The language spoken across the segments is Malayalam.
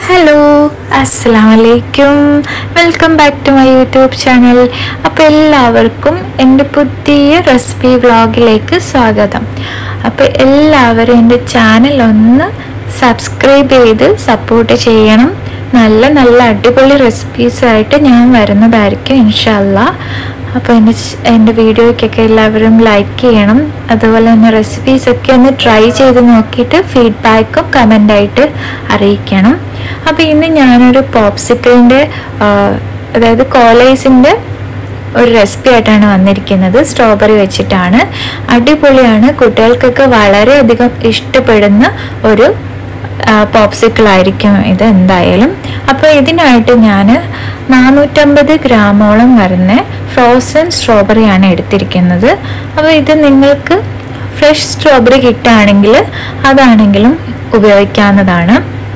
ഹലോ അസ്സാം വലൈക്കും welcome back to my YouTube channel അപ്പോൾ എല്ലാവർക്കും എൻ്റെ പുതിയ റെസിപ്പി വ്ളോഗിലേക്ക് സ്വാഗതം അപ്പോൾ എല്ലാവരും എൻ്റെ ചാനൽ ഒന്ന് സബ്സ്ക്രൈബ് ചെയ്ത് സപ്പോർട്ട് ചെയ്യണം നല്ല നല്ല അടിപൊളി റെസിപ്പീസായിട്ട് ഞാൻ വരുന്നതായിരിക്കും ഇൻഷല്ല അപ്പോൾ എൻ്റെ ച്- എൻ്റെ വീഡിയോയ്ക്കൊക്കെ എല്ലാവരും ലൈക്ക് ചെയ്യണം അതുപോലെ തന്നെ റെസിപ്പീസൊക്കെ ഒന്ന് ട്രൈ ചെയ്ത് നോക്കിയിട്ട് ഫീഡ്ബാക്കും കമൻ്റായിട്ട് അറിയിക്കണം അപ്പോൾ ഇന്ന് ഞാനൊരു പോപ്സിക്കിളിൻ്റെ അതായത് കോളേജിൻ്റെ ഒരു റെസിപ്പി ആയിട്ടാണ് വന്നിരിക്കുന്നത് സ്ട്രോബെറി വെച്ചിട്ടാണ് അടിപൊളിയാണ് കുട്ടികൾക്കൊക്കെ വളരെയധികം ഇഷ്ടപ്പെടുന്ന ഒരു പോപ്സിക്കിൾ ആയിരിക്കും ഇത് എന്തായാലും അപ്പോൾ ഇതിനായിട്ട് ഞാൻ നാനൂറ്റമ്പത് ഗ്രാമോളം വരുന്ന ഫ്രോസൺ സ്ട്രോബെറിയാണ് എടുത്തിരിക്കുന്നത് അപ്പോൾ ഇത് നിങ്ങൾക്ക് ഫ്രഷ് സ്ട്രോബെറി കിട്ടുകയാണെങ്കിൽ അതാണെങ്കിലും ഉപയോഗിക്കാവുന്നതാണ്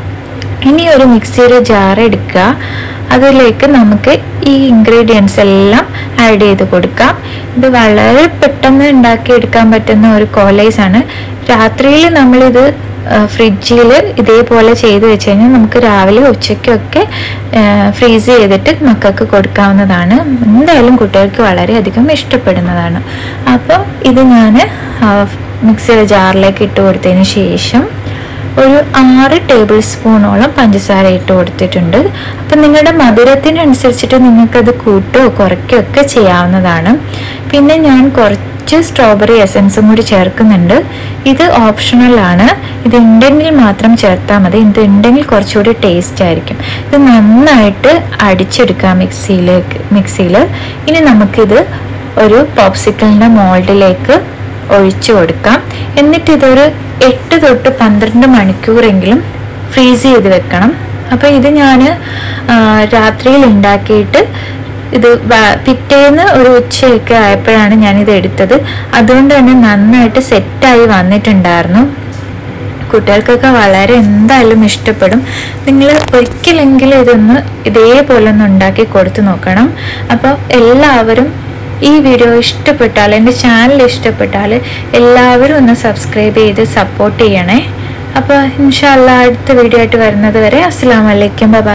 ഇനി ഒരു മിക്സിയുടെ ജാർ എടുക്കുക അതിലേക്ക് നമുക്ക് ഈ ഇൻഗ്രീഡിയൻസ് എല്ലാം ആഡ് ചെയ്ത് കൊടുക്കാം ഇത് വളരെ പെട്ടെന്ന് ഉണ്ടാക്കിയെടുക്കാൻ പറ്റുന്ന ഒരു കോലൈസ് ആണ് രാത്രിയിൽ നമ്മളിത് ഫ്രിഡ്ജിൽ ഇതേപോലെ ചെയ്ത് വെച്ച് കഴിഞ്ഞാൽ നമുക്ക് രാവിലെ ഉച്ചയ്ക്കൊക്കെ ഫ്രീസ് ചെയ്തിട്ട് മക്കൾക്ക് കൊടുക്കാവുന്നതാണ് എന്തായാലും കുട്ടികൾക്ക് വളരെയധികം ഇഷ്ടപ്പെടുന്നതാണ് അപ്പോൾ ഇത് ഞാൻ മിക്സിയുടെ ജാറിലേക്ക് ഇട്ട് കൊടുത്തതിന് ശേഷം ഒരു ആറ് ടേബിൾ സ്പൂണോളം പഞ്ചസാര ഇട്ട് കൊടുത്തിട്ടുണ്ട് അപ്പം നിങ്ങളുടെ മധുരത്തിനനുസരിച്ചിട്ട് നിങ്ങൾക്കത് കൂട്ടുകയോ കുറയ്ക്കുകയോ ഒക്കെ ചെയ്യാവുന്നതാണ് പിന്നെ ഞാൻ കുറച്ച് സ്ട്രോബെറി എസൻസും കൂടി ചേർക്കുന്നുണ്ട് ഇത് ഓപ്ഷണൽ ആണ് ഇത് ഉണ്ടെങ്കിൽ മാത്രം ചേർത്താൽ മതി ഇത് ഉണ്ടെങ്കിൽ കുറച്ചുകൂടി ടേസ്റ്റ് ആയിരിക്കും ഇത് നന്നായിട്ട് അടിച്ചെടുക്കാം മിക്സിയിലേക്ക് മിക്സിയിൽ ഇനി നമുക്കിത് ഒരു പോപ്സിക്കിളിൻ്റെ മോൾഡിലേക്ക് ഒഴിച്ചു കൊടുക്കാം എന്നിട്ട് ഇതൊരു എട്ട് തൊട്ട് പന്ത്രണ്ട് മണിക്കൂറെങ്കിലും ഫ്രീസ് ചെയ്ത് വെക്കണം അപ്പോൾ ഇത് ഞാൻ രാത്രിയിൽ ഉണ്ടാക്കിയിട്ട് ഇത് വ- പിറ്റേന്ന് ഒരു ഉച്ചയൊക്കെ ആയപ്പോഴാണ് ഞാനിത് എടുത്തത് അതുകൊണ്ട് തന്നെ നന്നായിട്ട് സെറ്റായി വന്നിട്ടുണ്ടായിരുന്നു കുട്ടികൾക്കൊക്കെ വളരെ എന്തായാലും ഇഷ്ടപ്പെടും നിങ്ങൾ ഒരിക്കലെങ്കിലും ഇതൊന്ന് ഇതേപോലെ ഒന്ന് ഉണ്ടാക്കി കൊടുത്തു നോക്കണം അപ്പോൾ എല്ലാവരും ഈ വീഡിയോ ഇഷ്ടപ്പെട്ടാൽ എൻ്റെ ചാനൽ ഇഷ്ടപ്പെട്ടാൽ എല്ലാവരും ഒന്ന് സബ്സ്ക്രൈബ് ചെയ്ത് സപ്പോർട്ട് ചെയ്യണേ അപ്പോൾ ഇൻഷാല്ല അടുത്ത വീഡിയോ ആയിട്ട് വരുന്നത് വരെ അസ്സാം വലൈക്കും ബൈ